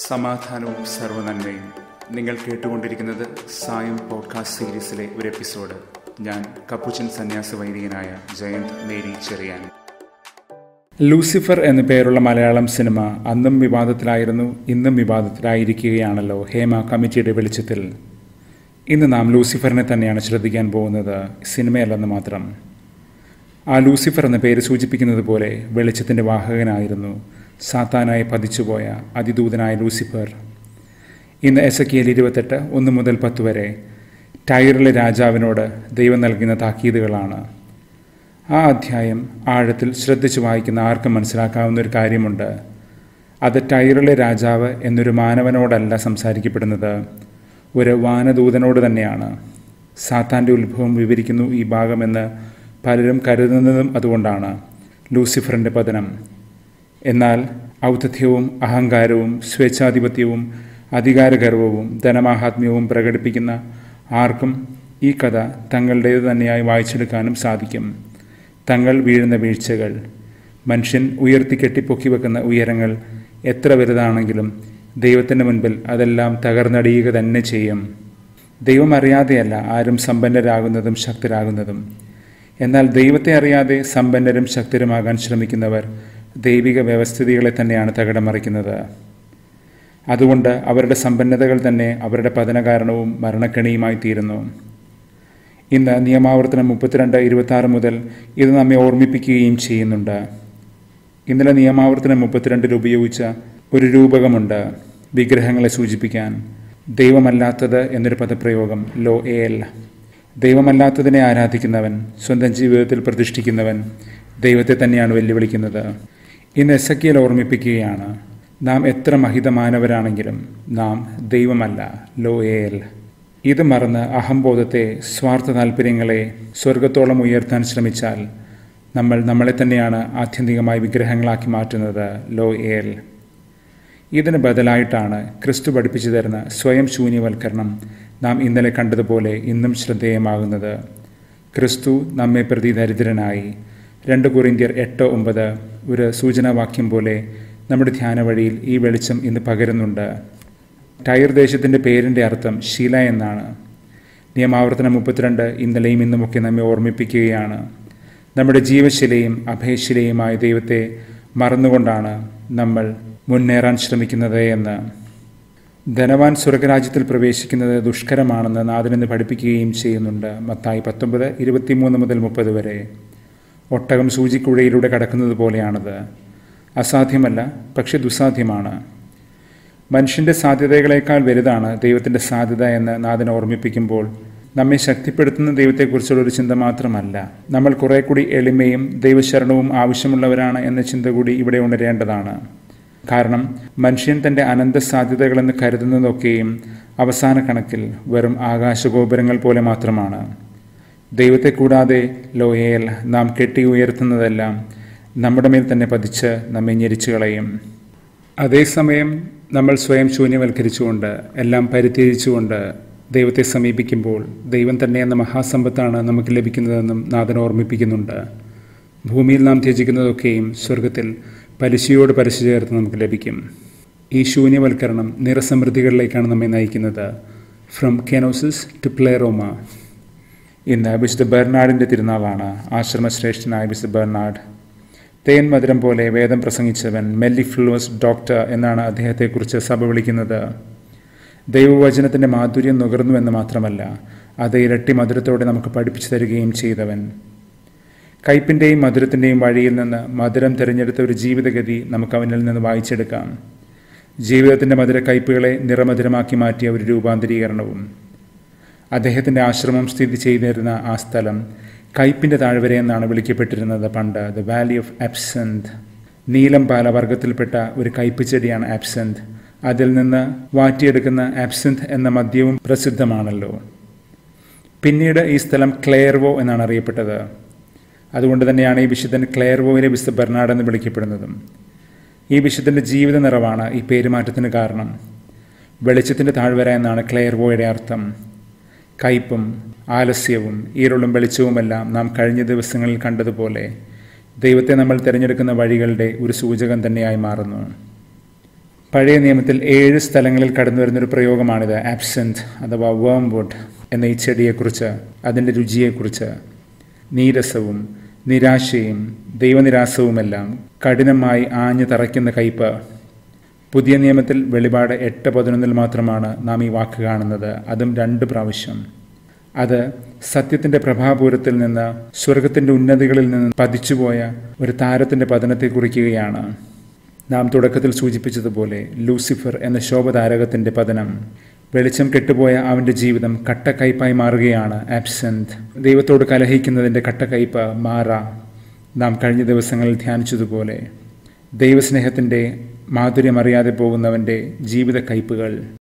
സമാധാനവും സർവനന്മയും നിങ്ങൾ കേട്ടുകൊണ്ടിരിക്കുന്നത് സായം പോഡ്കാസ്റ്റ് സീരീസിലെ ഒരു എപ്പിസോഡ് ഞാൻ കപ്പുച്ചൻ സന്യാസ വൈദികനായ ജയന്ത് മേരി ചെറിയാൻ ലൂസിഫർ എന്നു പേരുള്ള മലയാളം സിനിമ അന്നും വിവാദത്തിലായിരുന്നു ഇന്നും വിവാദത്തിലായിരിക്കുകയാണല്ലോ ഹേമ കമ്മിറ്റിയുടെ വെളിച്ചത്തിൽ ഇന്ന് നാം ലൂസിഫറിനെ തന്നെയാണ് ശ്രദ്ധിക്കാൻ പോകുന്നത് സിനിമയല്ലെന്ന് മാത്രം ആ ലൂസിഫർ എന്ന പേര് സൂചിപ്പിക്കുന്നത് പോലെ വെളിച്ചത്തിൻ്റെ വാഹകനായിരുന്നു സാത്താനായി പതിച്ചുപോയ അതിദൂതനായ ലൂസിഫർ ഇന്ന് എസ് എ ഇരുപത്തെട്ട് ഒന്ന് മുതൽ പത്ത് വരെ ടൈറിലെ രാജാവിനോട് ദൈവം നൽകുന്ന താക്കീതുകളാണ് ആ അധ്യായം ആഴത്തിൽ ശ്രദ്ധിച്ചു വായിക്കുന്ന ആർക്കും മനസ്സിലാക്കാവുന്ന ഒരു കാര്യമുണ്ട് അത് ടൈറിലെ രാജാവ് എന്നൊരു മാനവനോടല്ല സംസാരിക്കപ്പെടുന്നത് ഒരു വാനദൂതനോട് തന്നെയാണ് സാത്താൻ്റെ ഉത്ഭവം വിവരിക്കുന്നു ഈ ഭാഗമെന്ന് പലരും കരുതുന്നതും അതുകൊണ്ടാണ് ലൂസിഫറിൻ്റെ പതനം എന്നാൽ ഔദ്ധത്യവും അഹങ്കാരവും സ്വേച്ഛാധിപത്യവും അധികാരഗർവവും ധനമാഹാത്മ്യവും പ്രകടിപ്പിക്കുന്ന ആർക്കും ഈ കഥ തങ്ങളുടേത് തന്നെയായി വായിച്ചെടുക്കാനും സാധിക്കും തങ്ങൾ വീഴുന്ന വീഴ്ചകൾ മനുഷ്യൻ ഉയർത്തി കെട്ടിപ്പൊക്കി വെക്കുന്ന ഉയരങ്ങൾ എത്ര വലുതാണെങ്കിലും ദൈവത്തിൻ്റെ മുൻപിൽ അതെല്ലാം തകർന്നടിയുക തന്നെ ചെയ്യും ദൈവം അറിയാതെയല്ല ആരും സമ്പന്നരാകുന്നതും ശക്തരാകുന്നതും എന്നാൽ ദൈവത്തെ അറിയാതെ സമ്പന്നരും ശക്തരുമാകാൻ ശ്രമിക്കുന്നവർ ദൈവിക വ്യവസ്ഥിതികളെ തന്നെയാണ് തകിടമറിക്കുന്നത് അതുകൊണ്ട് അവരുടെ സമ്പന്നതകൾ തന്നെ അവരുടെ പതന കാരണവും മരണക്കെണിയുമായി തീരുന്നു ഇന്ന് നിയമാവർത്തനം മുപ്പത്തിരണ്ട് ഇരുപത്തി മുതൽ ഇത് നമ്മെ ഓർമ്മിപ്പിക്കുകയും ചെയ്യുന്നുണ്ട് ഇന്നലെ നിയമാവർത്തനം മുപ്പത്തിരണ്ടിൽ ഉപയോഗിച്ച ഒരു രൂപകമുണ്ട് വിഗ്രഹങ്ങളെ സൂചിപ്പിക്കാൻ ദൈവമല്ലാത്തത് എന്നൊരു പദപ്രയോഗം ലോ എൽ ദൈവമല്ലാത്തതിനെ ആരാധിക്കുന്നവൻ സ്വന്തം ജീവിതത്തിൽ പ്രതിഷ്ഠിക്കുന്നവൻ ദൈവത്തെ തന്നെയാണ് വെല്ലുവിളിക്കുന്നത് ഇന്ന് എസക്കിയൽ ഓർമ്മിപ്പിക്കുകയാണ് നാം എത്ര മഹിതമാനവരാണെങ്കിലും നാം ദൈവമല്ല ലോ എൽ ഇത് മറന്ന് അഹംബോധത്തെ സ്വാർത്ഥ താല്പര്യങ്ങളെ സ്വർഗത്തോളം ഉയർത്താൻ ശ്രമിച്ചാൽ നമ്മൾ നമ്മളെ തന്നെയാണ് ആത്യന്തികമായി വിഗ്രഹങ്ങളാക്കി മാറ്റുന്നത് ലോ എൽ ഇതിന് ബദലായിട്ടാണ് ക്രിസ്തു പഠിപ്പിച്ചു തരുന്ന സ്വയം ശൂന്യവൽക്കരണം നാം ഇന്നലെ കണ്ടതുപോലെ ഇന്നും ശ്രദ്ധേയമാകുന്നത് ക്രിസ്തു നമ്മെ പ്രതി ദരിദ്രനായി രണ്ട് കുറിന്ത്യർ എട്ട് ഒമ്പത് ഒരു സൂചനാവാക്യം പോലെ നമ്മുടെ ധ്യാന വഴിയിൽ ഈ വെളിച്ചം ഇന്ന് പകരുന്നുണ്ട് ടയർ ദേശത്തിൻ്റെ പേരിൻ്റെ അർത്ഥം ശില എന്നാണ് നിയമാവർത്തനം മുപ്പത്തിരണ്ട് ഇന്നലെയും ഇന്നുമൊക്കെ നമ്മെ ഓർമ്മിപ്പിക്കുകയാണ് നമ്മുടെ ജീവശിലയും അഭയശിലയുമായ ദൈവത്തെ മറന്നുകൊണ്ടാണ് നമ്മൾ മുന്നേറാൻ ശ്രമിക്കുന്നത് എന്ന് ധനവാൻ സ്വർഗരാജ്യത്തിൽ പ്രവേശിക്കുന്നത് ദുഷ്കരമാണെന്ന് നാഥനെന്ന് പഠിപ്പിക്കുകയും ചെയ്യുന്നുണ്ട് മത്തായി പത്തൊമ്പത് ഇരുപത്തിമൂന്ന് മുതൽ മുപ്പത് വരെ ഒട്ടകം സൂചിക്കുഴയിലൂടെ കടക്കുന്നത് പോലെയാണത് അസാധ്യമല്ല പക്ഷെ ദുസാധ്യമാണ് മനുഷ്യൻ്റെ സാധ്യതകളേക്കാൾ വലുതാണ് ദൈവത്തിൻ്റെ സാധ്യത എന്ന് നാഥനെ ഓർമ്മിപ്പിക്കുമ്പോൾ നമ്മെ ശക്തിപ്പെടുത്തുന്ന ദൈവത്തെക്കുറിച്ചുള്ള ഒരു ചിന്ത മാത്രമല്ല നമ്മൾ കുറെ കൂടി എളിമയും ദൈവശരണവും ആവശ്യമുള്ളവരാണ് എന്ന ചിന്ത കൂടി ഇവിടെ ഉണരേണ്ടതാണ് കാരണം മനുഷ്യൻ തൻ്റെ അനന്ത സാധ്യതകളെന്ന് കരുതുന്നതൊക്കെയും അവസാന കണക്കിൽ വെറും ആകാശഗോപുരങ്ങൾ പോലെ മാത്രമാണ് ദൈവത്തെ കൂടാതെ ലോയയിൽ നാം കെട്ടി ഉയർത്തുന്നതെല്ലാം നമ്മുടെ മേൽ തന്നെ പതിച്ച് നമ്മെ ഞെരിച്ചു കളയും അതേസമയം നമ്മൾ സ്വയം ശൂന്യവൽക്കരിച്ചുകൊണ്ട് എല്ലാം പരിത്യജിച്ചുകൊണ്ട് ദൈവത്തെ സമീപിക്കുമ്പോൾ ദൈവം തന്നെ എന്ന മഹാസമ്പത്താണ് നമുക്ക് ലഭിക്കുന്നതെന്നും നാഥൻ ഓർമ്മിപ്പിക്കുന്നുണ്ട് ഭൂമിയിൽ നാം ത്യജിക്കുന്നതൊക്കെയും സ്വർഗത്തിൽ പലിശയോട് പലിശ ചേർത്ത് നമുക്ക് ലഭിക്കും ഈ ശൂന്യവൽക്കരണം നിറസമൃദ്ധികളിലേക്കാണ് നമ്മെ നയിക്കുന്നത് ഫ്രം കെനോസിസ് ടു പ്ലേറോമ ഇന്ന് വിശുദ്ധ ബെർണാഡിൻ്റെ തിരുനാളാണ് ആശ്രമശ്രേഷ്ഠനായ വിശുദ്ധ ബെർണാഡ് തേൻ മധുരം പോലെ വേദം പ്രസംഗിച്ചവൻ മെല്ലിഫ്ലുവസ് ഡോക്ടർ എന്നാണ് അദ്ദേഹത്തെക്കുറിച്ച് സഭ വിളിക്കുന്നത് ദൈവവചനത്തിൻ്റെ മാധുര്യം നുകർന്നു എന്ന് മാത്രമല്ല അത് ഇരട്ടി മധുരത്തോടെ നമുക്ക് പഠിപ്പിച്ചു തരികയും ചെയ്തവൻ കയ്പിൻ്റെയും മധുരത്തിൻ്റെയും വഴിയിൽ നിന്ന് മധുരം തിരഞ്ഞെടുത്ത ഒരു ജീവിതഗതി നമുക്ക് അവനിൽ നിന്ന് വായിച്ചെടുക്കാം ജീവിതത്തിൻ്റെ മധുര കയ്പുകളെ നിറമധുരമാക്കി മാറ്റിയ ഒരു രൂപാന്തരീകരണവും അദ്ദേഹത്തിൻ്റെ ആശ്രമം സ്ഥിതി ചെയ്തിരുന്ന ആ സ്ഥലം കയ്പിൻ്റെ താഴ്വര എന്നാണ് വിളിക്കപ്പെട്ടിരുന്നത് പണ്ട് ദ വാലി ഓഫ് ആബ്സെൻത് നീലം പാല വർഗത്തിൽപ്പെട്ട ഒരു കയ്പ് ചെടിയാണ് ആബ്സെൻത് അതിൽ നിന്ന് വാറ്റിയെടുക്കുന്ന ആബ്സെൻത് എന്ന മദ്യവും പ്രസിദ്ധമാണല്ലോ പിന്നീട് ഈ സ്ഥലം ക്ലെയർവോ എന്നാണ് അറിയപ്പെട്ടത് അതുകൊണ്ട് തന്നെയാണ് ഈ വിശുദ്ധൻ ക്ലെയർവോയിലെ വിശുദ്ധ ബെർണാഡ് എന്ന് വിളിക്കപ്പെടുന്നതും ഈ വിശുദ്ധൻ്റെ ജീവിത നിറവാണ് ഈ പേരുമാറ്റത്തിന് കാരണം വെളിച്ചത്തിൻ്റെ താഴ്വര എന്നാണ് ക്ലെയർവോയുടെ അർത്ഥം കയ്പും ആലസ്യവും ഈരുളും വെളിച്ചവുമെല്ലാം നാം കഴിഞ്ഞ ദിവസങ്ങളിൽ കണ്ടതുപോലെ ദൈവത്തെ നമ്മൾ തിരഞ്ഞെടുക്കുന്ന വഴികളുടെ ഒരു സൂചകം തന്നെയായി മാറുന്നു പഴയ നിയമത്തിൽ ഏഴ് സ്ഥലങ്ങളിൽ കടന്നു വരുന്നൊരു പ്രയോഗമാണിത് ആബ്സെൻറ്റ് അഥവാ വേംവുഡ് എന്ന ഈ ചെടിയെക്കുറിച്ച് അതിൻ്റെ രുചിയെക്കുറിച്ച് നീരസവും നിരാശയും ദൈവനിരാസവുമെല്ലാം കഠിനമായി ആഞ്ഞു തറയ്ക്കുന്ന കയ്പ് പുതിയ നിയമത്തിൽ വെളിപാട് എട്ട് പതിനൊന്നിൽ മാത്രമാണ് നാം ഈ വാക്ക് കാണുന്നത് അതും രണ്ട് പ്രാവശ്യം അത് സത്യത്തിൻ്റെ പ്രഭാപൂരത്തിൽ നിന്ന് സ്വർഗത്തിൻ്റെ ഉന്നതികളിൽ നിന്ന് പതിച്ചുപോയ ഒരു താരത്തിൻ്റെ പതനത്തെ കുറിക്കുകയാണ് നാം തുടക്കത്തിൽ സൂചിപ്പിച്ചതുപോലെ ലൂസിഫർ എന്ന ശോഭതാരകത്തിൻ്റെ പതനം വെളിച്ചം കെട്ടുപോയ അവൻ്റെ ജീവിതം കട്ടക്കയ്പായി മാറുകയാണ് ആബ്സെൻറ്റ് ദൈവത്തോട് കലഹിക്കുന്നതിൻ്റെ കട്ടക്കയ്പ് മാറ നാം കഴിഞ്ഞ ദിവസങ്ങളിൽ ധ്യാനിച്ചതുപോലെ ദൈവസ്നേഹത്തിൻ്റെ മാധുര്യമറിയാതെ പോകുന്നവൻ്റെ ജീവിത കയ്പുകൾ